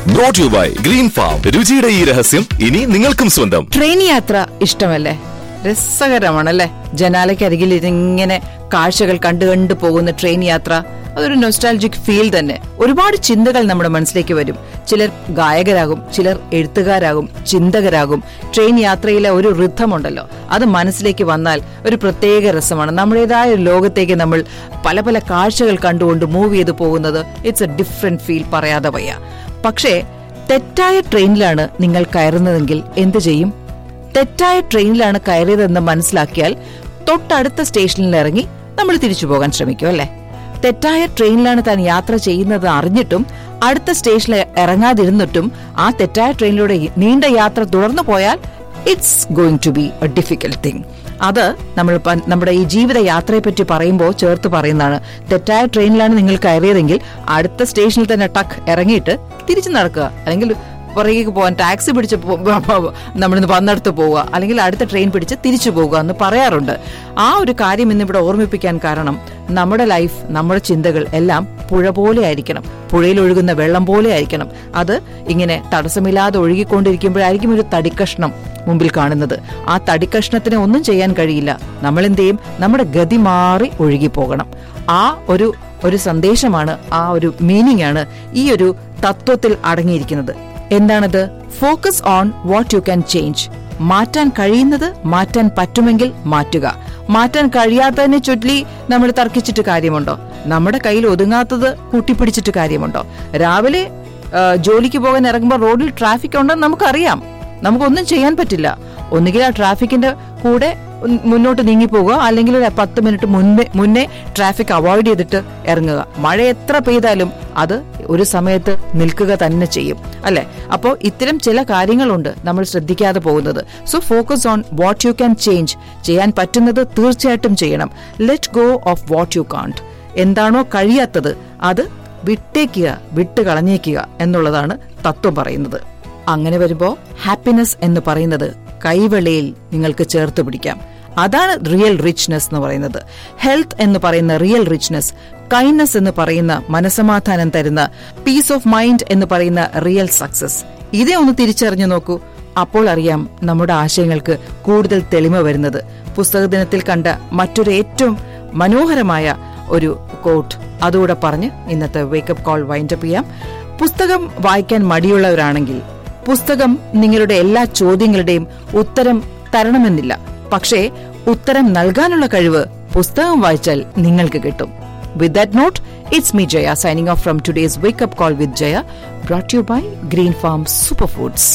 Brought you by Green Farm രുചിയുടെ ഈ രഹസ്യം ഇനി നിങ്ങൾക്കും സ്വന്തം ട്രെയിൻ യാത്ര ഇഷ്ടമല്ലേ രസകരമാണല്ലേ ജനാലയ്ക്കരികിൽ ഇങ്ങനെ കാഴ്ചകൾ കണ്ടു കണ്ടു പോകുന്ന ട്രെയിൻ യാത്ര അതൊരു നൊസ്റ്റാലജിക് ഫീൽ തന്നെ ഒരുപാട് ചിന്തകൾ നമ്മുടെ മനസ്സിലേക്ക് വരും ചിലർ ഗായകരാകും ചിലർ എഴുത്തുകാരാകും ചിന്തകരാകും ട്രെയിൻ യാത്രയിലെ ഒരു ഋദ്ധമുണ്ടല്ലോ അത് മനസ്സിലേക്ക് വന്നാൽ ഒരു പ്രത്യേക രസമാണ് നമ്മുടേതായ ഒരു ലോകത്തേക്ക് നമ്മൾ പല പല കാഴ്ചകൾ കണ്ടുകൊണ്ട് മൂവ് ചെയ്ത് പോകുന്നത് ഇറ്റ്സ് എ ഡിഫറെന്റ് ഫീൽ പറയാതെ വയ്യ പക്ഷേ തെറ്റായ ട്രെയിനിലാണ് നിങ്ങൾ കയറുന്നതെങ്കിൽ എന്ത് ചെയ്യും തെറ്റായ ട്രെയിനിലാണ് കയറിയതെന്ന് മനസ്സിലാക്കിയാൽ തൊട്ടടുത്ത സ്റ്റേഷനിൽ ഇറങ്ങി നമ്മൾ തിരിച്ചു പോകാൻ ശ്രമിക്കും അല്ലേ തെറ്റായ ട്രെയിനിലാണ് താൻ യാത്ര ചെയ്യുന്നത് അറിഞ്ഞിട്ടും അടുത്ത സ്റ്റേഷനിൽ ഇറങ്ങാതിരുന്നിട്ടും ആ തെറ്റായ ട്രെയിനിലൂടെ നീണ്ട യാത്ര തുടർന്നു പോയാൽ it's going to be a difficult thing അത് നമ്മൾ പ- നമ്മുടെ ഈ ജീവിത യാത്രയെ പറ്റി പറയുമ്പോൾ ചേർത്ത് പറയുന്നതാണ് തെറ്റായ ട്രെയിനിലാണ് നിങ്ങൾ കയറിയതെങ്കിൽ അടുത്ത സ്റ്റേഷനിൽ തന്നെ ടക്ക് ഇറങ്ങിയിട്ട് തിരിച്ചു നടക്കുക അല്ലെങ്കിൽ പുറകേക്ക് പോകാൻ ടാക്സി പിടിച്ച് പോ- പോ- പോ- നമ്മളിന്ന് വന്നിടത്ത് പോവുക അല്ലെങ്കിൽ അടുത്ത ട്രെയിൻ പിടിച്ച് തിരിച്ചു പോവുക എന്ന് പറയാറുണ്ട് ആ ഒരു കാര്യം ഇന്നിവിടെ ഓർമ്മിപ്പിക്കാൻ കാരണം നമ്മുടെ ലൈഫ് നമ്മുടെ ചിന്തകൾ എല്ലാം പുഴ പോലെ ആയിരിക്കണം പുഴയിൽ ഒഴുകുന്ന വെള്ളം പോലെ ആയിരിക്കണം അത് ഇങ്ങനെ തടസ്സമില്ലാതെ ഒഴുകിക്കൊണ്ടിരിക്കുമ്പോഴായിരിക്കും ഒരു തടിക്കഷ്ണം മുമ്പിൽ കാണുന്നത് ആ തടിക്കഷ്ണത്തിന് ഒന്നും ചെയ്യാൻ കഴിയില്ല നമ്മൾ എന്ത് ചെയ്യും നമ്മുടെ ഗതി മാറി ഒഴുകി പോകണം ആ ഒരു ഒരു സന്ദേശമാണ് ആ ഒരു മീനിങ് ആണ് ഈ ഒരു തത്വത്തിൽ അടങ്ങിയിരിക്കുന്നത് എന്താണത് focus on what you can change മാറ്റാൻ കഴിയുന്നത് മാറ്റാൻ പറ്റുമെങ്കിൽ മാറ്റുക മാറ്റാൻ കഴിയാത്തതിനെ ചൊല്ലി നമ്മൾ തർക്കിച്ചിട്ട് കാര്യമുണ്ടോ നമ്മുടെ കയ്യിൽ ഒതുങ്ങാത്തത് കൂട്ടിപ്പിടിച്ചിട്ട് കാര്യമുണ്ടോ രാവിലെ ആ, ജോലിക്ക് പോകാൻ ഇറങ്ങുമ്പോൾ റോഡിൽ ട്രാഫിക് ഉണ്ടെന്ന് നമുക്കറിയാം നമുക്കൊന്നും ചെയ്യാൻ പറ്റില്ല ഒന്നുകിൽ ആ ട്രാഫിക്കിന്റെ കൂടെ ഉം മുന്നോട്ട് നീങ്ങി പോകുക അല്ലെങ്കിൽ ഒരു പത്ത് മിനിറ്റ് മുന്നേ മുന്നേ ട്രാഫിക് അവോയ്ഡ് ചെയ്തിട്ട് ഇറങ്ങുക മഴ എത്ര പെയ്താലും അത് ഒരു സമയത്ത് നിൽക്കുക തന്നെ ചെയ്യും അല്ലെ അപ്പോൾ ഇത്തരം ചില കാര്യങ്ങളുണ്ട് നമ്മൾ ശ്രദ്ധിക്കാതെ പോകുന്നത് so focus on what you can change ചെയ്യാൻ പറ്റുന്നത് തീർച്ചയായിട്ടും ചെയ്യണം let go of what you can't എന്താണോ കഴിയാത്തത് അത് വിട്ടേക്കുക വിട്ട് കളഞ്ഞേക്കുക എന്നുള്ളതാണ് തത്വം പറയുന്നത് അങ്ങനെ വരുമ്പോ ഹാപ്പിനെസ് എന്ന് പറയുന്നത് കൈവെളിയിൽ നിങ്ങൾക്ക് ചേർത്ത് പിടിക്കാം അതാണ് റിയൽ റിച്ച്നെസ് എന്ന് പറയുന്നത് ഹെൽത്ത് എന്ന് പറയുന്ന റിയൽ റിച്ച്നെസ് കൈൻഡ്നെസ് എന്ന് പറയുന്ന മനസമാധാനം തരുന്ന പീസ് ഓഫ് മൈൻഡ് എന്ന് പറയുന്ന റിയൽ സക്സസ് ഇതേ ഒന്ന് തിരിച്ചറിഞ്ഞു നോക്കൂ അപ്പോൾ അറിയാം നമ്മുടെ ആശയങ്ങൾക്ക് കൂടുതൽ തെളിമ വരുന്നത് പുസ്തക ദിനത്തിൽ കണ്ട മറ്റൊരു ഏറ്റവും മനോഹരമായ ഒരു കോട്ട് അതുകൂടെ പറഞ്ഞ് ഇന്നത്തെ വേക്കപ്പ് കോൾ വൈൻഡപ്പ് ചെയ്യാം പുസ്തകം വായിക്കാൻ മടിയുള്ളവരാണെങ്കിൽ പുസ്തകം നിങ്ങളുടെ എല്ലാ ചോദ്യങ്ങളുടെയും ഉത്തരം തരണമെന്നില്ല പക്ഷേ ഉത്തരം നൽകാനുള്ള കഴിവ് പുസ്തകം വായിച്ചാൽ നിങ്ങൾക്ക് കിട്ടും with that note it's me Jaya signing off from today's wake up call with Jaya brought you by Green Farm super foods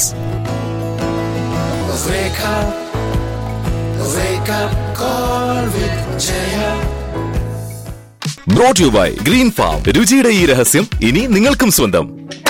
Wake up, wake up, call with Jaya. Brought you by Green Farm രുചിയുടെ ഈ രഹസ്യം ഇനി നിങ്ങൾക്കും സ്വന്തം